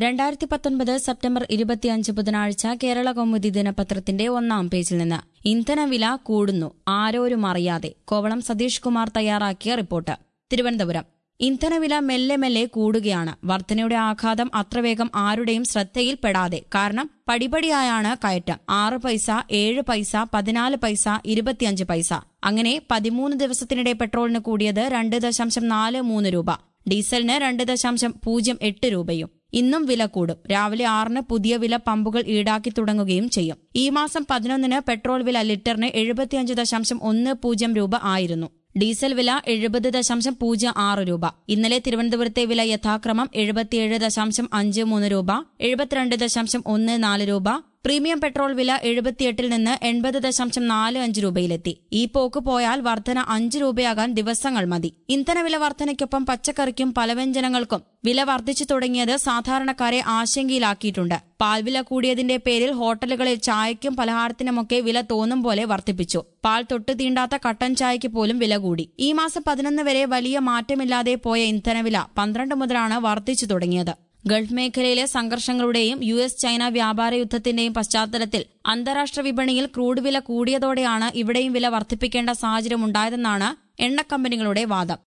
രണ്ടായിരത്തി പത്തൊൻപത് സെപ്റ്റംബർ ഇരുപത്തിയഞ്ച് ബുധനാഴ്ച കേരള കൗമുദി ദിനപത്രത്തിന്റെ ഒന്നാം പേജിൽ നിന്ന് ഇന്ധനവില കൂടുന്നു ആരോരും അറിയാതെ കോവളം സതീഷ് കുമാർ തയ്യാറാക്കിയ റിപ്പോർട്ട് തിരുവനന്തപുരം ഇന്ധനവില മെല്ലെ മെല്ലെ കൂടുകയാണ് വർധനയുടെ ആഘാതം അത്ര വേഗം ആരുടെയും ശ്രദ്ധയിൽപ്പെടാതെ കാരണം പടിപടിയായാണ് കയറ്റം ആറ് പൈസ ഏഴ് പൈസ പതിനാല് പൈസ ഇരുപത്തിയഞ്ച് പൈസ അങ്ങനെ പതിമൂന്ന് ദിവസത്തിനിടെ പെട്രോളിന് കൂടിയത് രണ്ട് ദശാംശം നാല് മൂന്ന് രൂപ ഡീസലിന് രണ്ട് ദശാംശം പൂജ്യം എട്ട് രൂപയും ഇന്നും വില കൂടും രാവിലെ ആറിന് പുതിയ വില പമ്പുകൾ ഈടാക്കി തുടങ്ങുകയും ചെയ്യും ഈ മാസം പതിനൊന്നിന് പെട്രോൾ വില ലിറ്ററിന് എഴുപത്തിയഞ്ച് ദശാംശം ഒന്ന് പൂജ്യം രൂപ ആയിരുന്നു ഡീസൽ വില എഴുപത് ദശാംശം പൂജ്യം ആറ് രൂപ ഇന്നലെ തിരുവനന്തപുരത്തെ വില യഥാക്രമം എഴുപത്തിയേഴ് ദശാംശം അഞ്ച് മൂന്ന് രൂപ എഴുപത്തിരണ്ട് ദശാംശം ഒന്ന് നാല് രൂപ പ്രീമിയം പെട്രോൾ വില എഴുപത്തിയെട്ടിൽ നിന്ന് എൺപത് ദശാംശം നാല് അഞ്ച് രൂപയിലെത്തി ഈ പോക്ക് പോയാൽ വർധന അഞ്ച് രൂപയാകാൻ ദിവസങ്ങൾ മതി ഇന്ധനവില വർധനയ്ക്കൊപ്പം പച്ചക്കറിക്കും പലവ്യഞ്ജനങ്ങൾക്കും വില വർദ്ധിച്ചു തുടങ്ങിയത് സാധാരണക്കാരെ ആശങ്കയിലാക്കിയിട്ടുണ്ട് പാൽവില കൂടിയതിന്റെ പേരിൽ ഹോട്ടലുകളിൽ ചായയ്ക്കും പലഹാരത്തിനുമൊക്കെ വില തോന്നും പോലെ വർദ്ധിപ്പിച്ചു പാൽ തൊട്ട് തീണ്ടാത്ത കട്ടൻ ചായയ്ക്ക് പോലും വില കൂടി ഈ മാസം പതിനൊന്ന് വരെ വലിയ മാറ്റമില്ലാതെ പോയ ഇന്ധനവില പന്ത്രണ്ട് മുതലാണ് വർദ്ധിച്ചു തുടങ്ങിയത് ഗൾഫ് മേഖലയിലെ സംഘർഷങ്ങളുടെയും യു എസ് ചൈന വ്യാപാര യുദ്ധത്തിന്റെയും പശ്ചാത്തലത്തിൽ അന്താരാഷ്ട്ര വിപണിയിൽ ക്രൂഡ് വില കൂടിയതോടെയാണ് ഇവിടെയും വില വർദ്ധിപ്പിക്കേണ്ട സാഹചര്യമുണ്ടായതെന്നാണ് എണ്ണക്കമ്പനികളുടെ വാദം